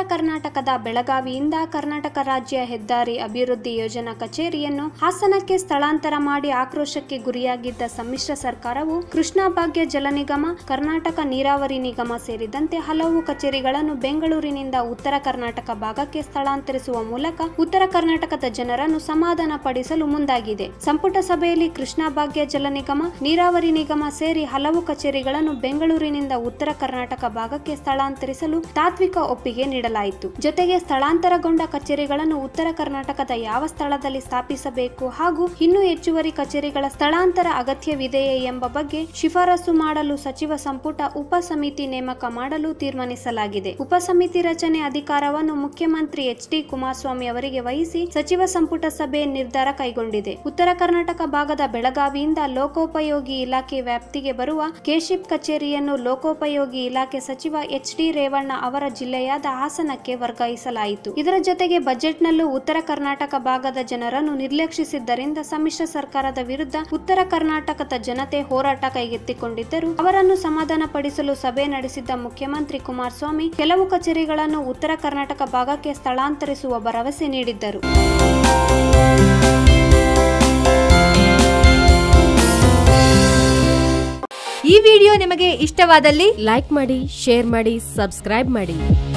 ಕರ್ನಾಟಕದ ಬೆಳಗಾವಿಯಿಂದ ಕರ್ನಾಟಕ ರಾಜ್ಯ ಹೆದ್ದಾರಿ ಅಭಿವೃದ್ಧಿ ಯೋಜನಾ ಕಚೇರಿಯನ್ನು ಹಾಸನಕ್ಕೆ ಸ್ಥಳಾಂತರ ಮಾಡಿ ಆಕ್ರೋಶಕ್ಕೆ ಗುರಿಯಾಗಿದ್ದ ಸಮ್ಮಿಶ್ರ ಸರ್ಕಾರವು ಕೃಷ್ಣಾ ಭಾಗ್ಯ ಜಲ ನಿಗಮ ಕರ್ನಾಟಕ ನೀರಾವರಿ ನಿಗಮ ಸೇರಿದಂತೆ ಹಲವು ಕಚೇರಿಗಳನ್ನು ಬೆಂಗಳೂರಿನಿಂದ ಉತ್ತರ ಕರ್ನಾಟಕ ಭಾಗಕ್ಕೆ ಸ್ಥಳಾಂತರಿಸುವ ಮೂಲಕ ಉತ್ತರ ಕರ್ನಾಟಕದ ಜನರನ್ನು ಸಮಾಧಾನ ಪಡಿಸಲು ಮುಂದಾಗಿದೆ ಸಂಪುಟ ಸಭೆಯಲ್ಲಿ ಕೃಷ್ಣಾ ಭಾಗ್ಯ ಜಲ ನಿಗಮ ನೀರಾವರಿ ನಿಗಮ ಸೇರಿ ಹಲವು ಕಚೇರಿಗಳನ್ನು ಬೆಂಗಳೂರಿನಿಂದ ಉತ್ತರ ಕರ್ನಾಟಕ ಭಾಗಕ್ಕೆ ಸ್ಥಳಾಂತರಿಸಲು ತಾತ್ವಿಕ ಒಪ್ಪಿಗೆ ನೀಡಲಾಯಿತು ಜೊತೆಗೆ ಸ್ಥಳಾಂತರಗೊಂಡ ಕಚೇರಿಗಳನ್ನು ಉತ್ತರ ಕರ್ನಾಟಕದ ಯಾವ ಸ್ಥಳದಲ್ಲಿ ಸ್ಥಾಪಿಸಬೇಕು ಹಾಗೂ ಇನ್ನೂ ಹೆಚ್ಚುವರಿ ಕಚೇರಿಗಳ ಸ್ಥಳಾಂತರ ಅಗತ್ಯವಿದೆಯೇ ಎಂಬ ಬಗ್ಗೆ ಶಿಫಾರಸು ಮಾಡಲು ಸಚಿವ ಸಂಪುಟ ಉಪ ಸಮಿತಿ ನೇಮಕ ಮಾಡಲು ತೀರ್ಮಾನಿಸಲಾಗಿದೆ ಉಪ ಸಮಿತಿ ರಚನೆ ಅಧಿಕಾರವನ್ನು ಮುಖ್ಯಮಂತ್ರಿ ಎಚ್ ಡಿ ಕುಮಾರಸ್ವಾಮಿ ಅವರಿಗೆ ವಹಿಸಿ ಸಚಿವ ಸಂಪುಟ ಸಭೆ ನಿರ್ಧಾರ ಕೈಗೊಂಡಿದೆ ಉತ್ತರ ಕರ್ನಾಟಕ ಭಾಗದ ಬೆಳಗಾವಿಯಿಂದ ಲೋಕೋಪಯೋಗಿ ಇಲಾಖೆ ವ್ಯಾಪ್ತಿಗೆ ಬರುವ ಕೆಶಿಪ್ ಕಚೇರಿಯನ್ನು ಲೋಕೋಪಯೋಗಿ ಇಲಾಖೆ ಸಚಿವ ಎಚ್ ಡಿ ರೇವಣ್ಣ ಅವರ ಜಿಲ್ಲೆಯಾದ ಹಾಸನಕ್ಕೆ ವರ್ಗಾಯಿಸಲಾಯಿತು ಇದರ ಜೊತೆಗೆ ಬಜೆಟ್ನಲ್ಲೂ ಉತ್ತರ ಕರ್ನಾಟಕ ಭಾಗದ ಜನರನ್ನು ನಿರ್ಲಕ್ಷಿಸಿದ್ದರಿಂದ ಸಮ್ಮಿಶ್ರ ಸರ್ಕಾರದ ವಿರುದ್ಧ ಉತ್ತರ ಕರ್ನಾಟಕದ ಜನತೆ ಹೋರಾಟ ಕೈಗೆತ್ತಿಕೊಂಡಿದ್ದರು ಅವರನ್ನು ಸಮಾಧಾನ ಪಡಿಸಲು ಸಭೆ ನಡೆಸಿದ್ದ ಮುಖ್ಯಮಂತ್ರಿ ಕುಮಾರಸ್ವಾಮಿ ಕೆಲವು ಕಚೇರಿಗಳನ್ನು ಉತ್ತರ ಕರ್ನಾಟಕ ಭಾಗಕ್ಕೆ ಸ್ಥಳಾಂತರಿಸುವ ಭರವಸೆ ನೀಡಿದ್ದರು ಈ ವಿಡಿಯೋ ನಿಮಗೆ ಇಷ್ಟವಾದಲ್ಲಿ ಲೈಕ್ ಮಾಡಿ ಶೇರ್ ಮಾಡಿ ಸಬ್ಸ್ಕ್ರೈಬ್ ಮಾಡಿ